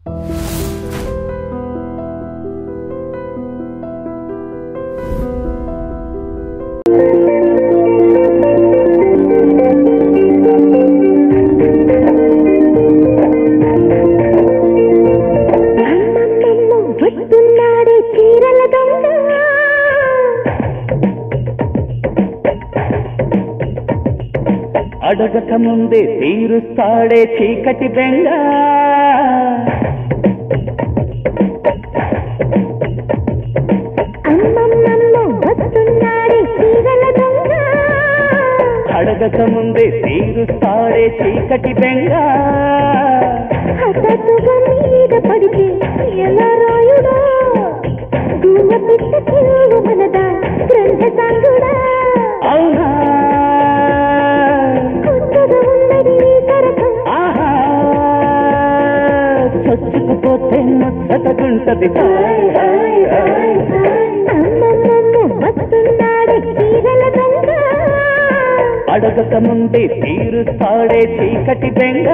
అమ్మమ్మమ్మ వస్తున్నాడే చీరల దొంగ అడగక ముందే తీరుస్తాడే చీకటి బెంగ అమ్మమ్మమ్మ వస్తున్నాడే చీరల దొంగ అడగక ముందే తీరుస్తాడే చీకటి బెంగ హఠాత్తుగా మీద పడితే ఎలా రాయుడా దూమ పిట్ట చెవు మనదా గ్రంథ సంగుడా అవునా కొత్తగా ఉన్నది ఈ తరహం ఆహా చచ్చుకుపోతే ముచ్చటగుంటది హాయ్, హాయ్, హాయ్. అమ్మమ్మమ్మ వస్తున్నాడే చీరల దొంగ అడగక ముందే తీరుస్తాడే చీకటి బెంగ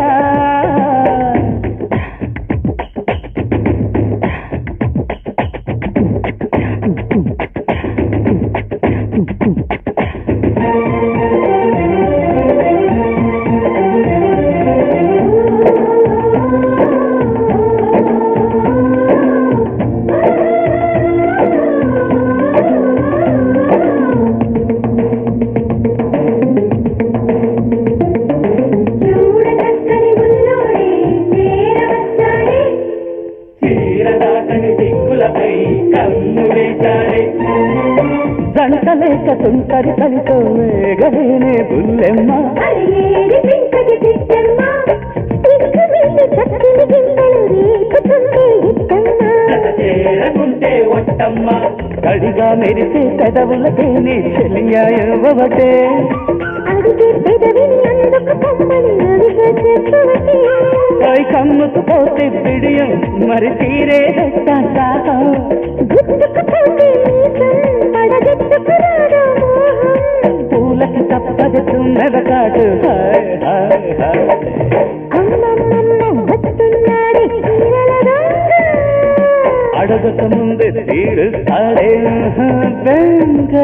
చూడచక్కని ఉన్నోడే చేరవచ్చాడే తీరదాటని దిక్కులపై కన్ను వేశాడే జంటలేక తుంటరి కలితో వేగలేనే బుల్లెమ్మ అడిగేది పింకటి పిట్టమ్మ పిక్క మీద చక్కని గింతలు రేపుతుంటే ఇట్టమ్మ జత చేరకుంటే ఒట్టమ్మ కడిగా మెరిసే పెదవులకేనే చెలియాయవటే అడిగే పెదవిని అందుకు పొమ్మని అడిగా చెప్పవటి పై కమ్ముకు పోతే బిడియం మరి తీరేదెట్టాట గుచ్చుకుపోతే నీసం పడగెత్తుకురాడా మోహం పూలకి తప్పదు తుమ్మెదకాటు హాయ్ హాయ్ హాయ్ అమ్మమ్మమ్మ వస్తున్నాడే చీరల దొంగ అడగక ముందే తీరుస్తాడే బెంగ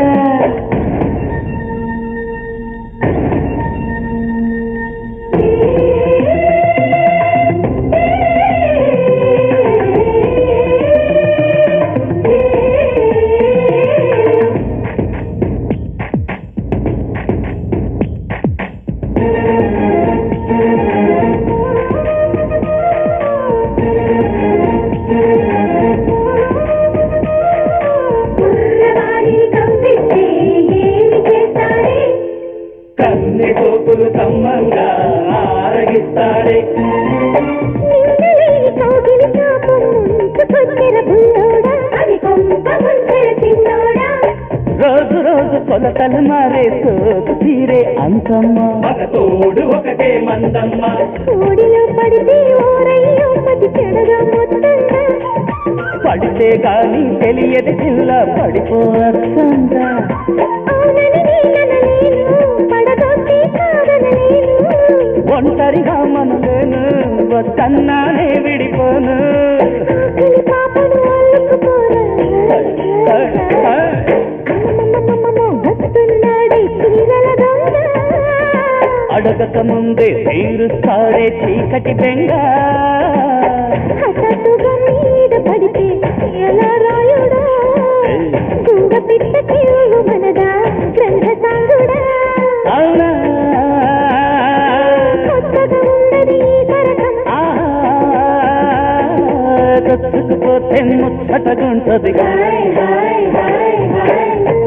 కుర్రవాడిని కంపిస్తే ఏమి చేస్తాడే కన్నె కోపులు సమ్మంగా ఆరగిస్తాడే నిందలేని కౌగిలి చాపం ముంచుకొచ్చెర బుల్లోడా అది కొంప ముంచెర చిన్నోడా రోజు రోజు కొలతలు మారే సోకు తీరే అంతమ్మ మగ తోడు ఒకటే మందమ్మ కోడిలో పడితే ఓరయ్యో పది చెడగా మొత్తంగా పడితే గాని తెలియదు పిల్ల పడిపోవచ్చందా అవునని నేననలేను పడదొక్కి కాదనలేను ఒంటరిగా మనలేను వద్దన్నానే విడిపోను ఆకలి పాపను అల్లుకుపోరా అమ్మమ్మమ్మమ్మమ్మ వస్తున్నాడే చీరల దొంగ అడగక ముందే తీరుస్తాడే చీకటి బెంగ హఠాత్తుగా మీద పడితే ఎలా రాయుడా గూడ పిట్ట చెవు మనదా గ్రంథ సాంగుడా అవునా కొత్తగా ఉన్నది ఈ తరహం దచ్చుకుపోతే ముచ్చటగుంటది హాయ్ హాయ్ హాయ్ హాయ్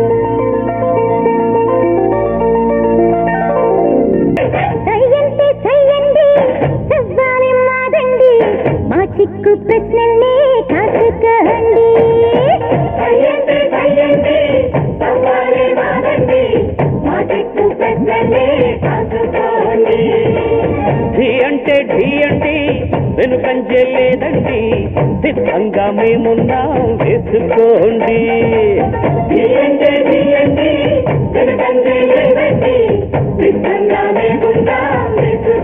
చెయ్యండి చెయ్యండి చెవ్వాలి మాదండి మా చిక్కు ప్రశ్నల్ని కాసుకోండి చెయ్యండి చెయ్యండి చెవ్వాలి మాదండి మా చిక్కు ప్రశ్నల్ని కాసుకోండి ఢీ అంటే ఢీ అంటే వెనుకంజే లేదండి సిద్ధంగా మేమున్నాం వేసుకోండి ఢీ అంటే ఢీ అంటే వెనుకంజే లేదండి సిద్ధంగా మేమున్నాం వేసుకోండి